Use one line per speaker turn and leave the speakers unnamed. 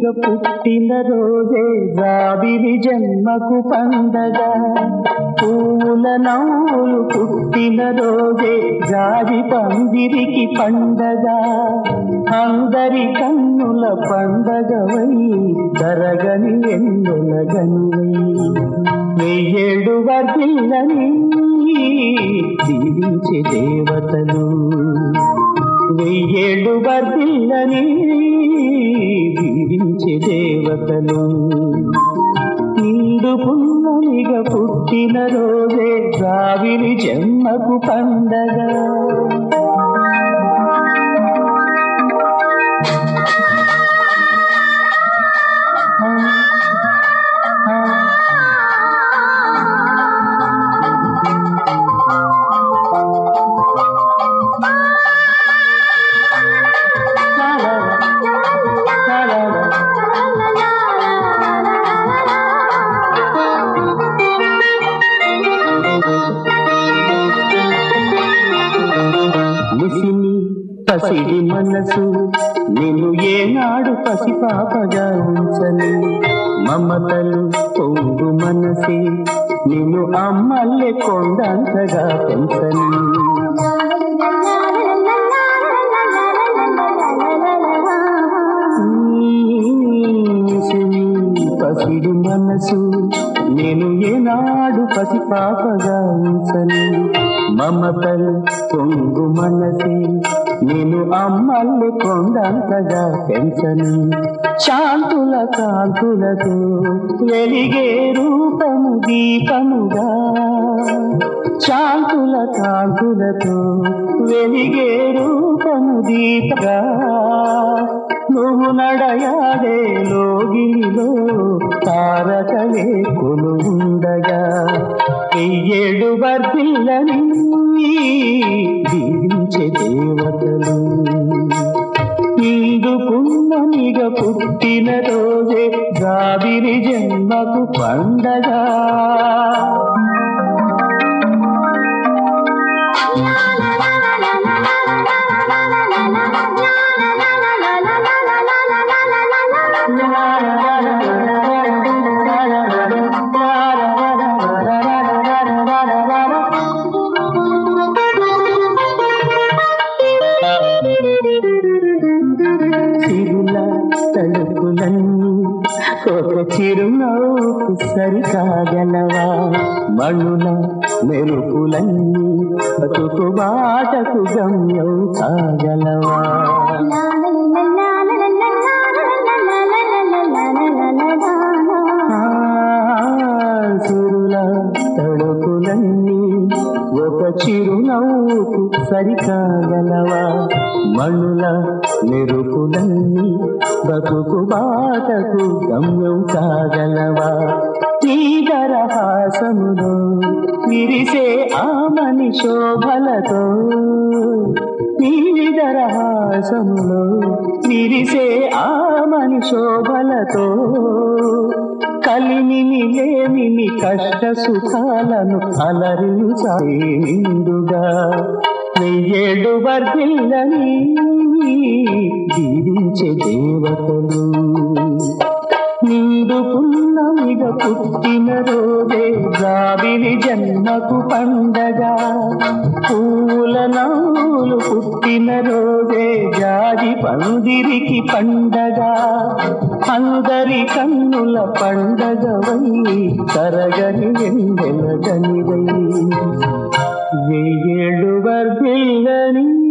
పున్నమిగ పుట్టిన రోజే రావిని జన్మకు పండగ పూల నవ్వులు పుట్టిన రోజే జాజి పందిరికి పండగ అందరి కన్నుల పండగవై తరగని ఎన్నులగనివై వెయ్యేడు వర్గిల్లని దీవించే దేవతలు వెయ్యేడు వర్గిల్లని దీవించే దేవతలు నిండు పున్నమిగ పుట్టిన రోజే రావిలి జన్మకు పండగ ముసిని పసిడి మనసు నేను ఏనాడు పసిపాపగా ఉంచని మమతలు పొంగు మనసి నేను అమ్మల్లే కొండంతగా పెంచని ముసిని పసిడి మనసు నేను ఏనాడు పసిపాపగా ఉంచని మమతలు పొంగు మనసి నేను అమ్మల్ని కొండంతగా పెంచను శాంతుల కాంతులతో వెలిగే రూపము దీపముగా శాంతుల కాంతులతో వెలిగే రూపము దీపగా నువ్వు నడయాడే లోగిలిలో తారకలే కొలుండగా ఏడు వర్ధిల్లని దీవించే దేవతలు ఇందు పున్నమిగ పుట్టిన రోజే గావిరి జన్మకు పండగ చిరుల తలుపులన్నీ ఒక చిరునవ్వుకు సరికాగలవా మణుల మెరుపులన్నీ బతుకు బాటకు గమ్యం కాగలవా ఆ, చిరుల తడుపులన్నీ ఒక చిరునవ్వుకు సరికాగలవా మణుల మెరుపులన్నీ బతుకు బాటకు గమ్యం కాగలవా హాసములో విరిసే ఆమని శోభలతో హాసములో విరిసే ఆమని శోభలతో కలిమిని లేమిని కష్ట సుఖాలను అలరించాయి నిండుగా వెయ్యేడు వర్ధిల్లని దీవించే దేవతలు నిండు పున్నమిగ పుట్టిన రోజే జాబిలి జన్మకు పండగ పూల నవ్వులు పుట్టిన రోజే జాజి పందిరికి పండగ అందరి కన్నుల పండగవై తరగని వెందెల గనివై వెయ్యేళ్ళు వర్ధిల్లని